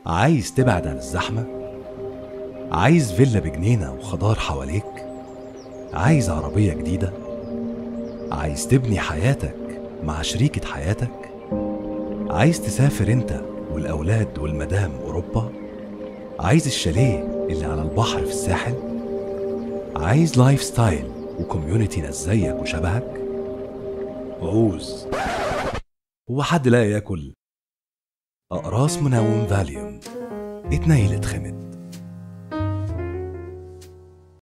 عايز تبعد عن الزحمة؟ عايز فيلا بجنينة وخضار حواليك؟ عايز عربية جديدة؟ عايز تبني حياتك مع شريكة حياتك؟ عايز تسافر انت والأولاد والمدام أوروبا؟ عايز الشاليه اللي على البحر في الساحل؟ عايز لايف ستايل وكوميونتي ناس زيك وشبهك؟ عوز هو حد لا ياكل أقراص منوم فاليوم اتنيلت خمد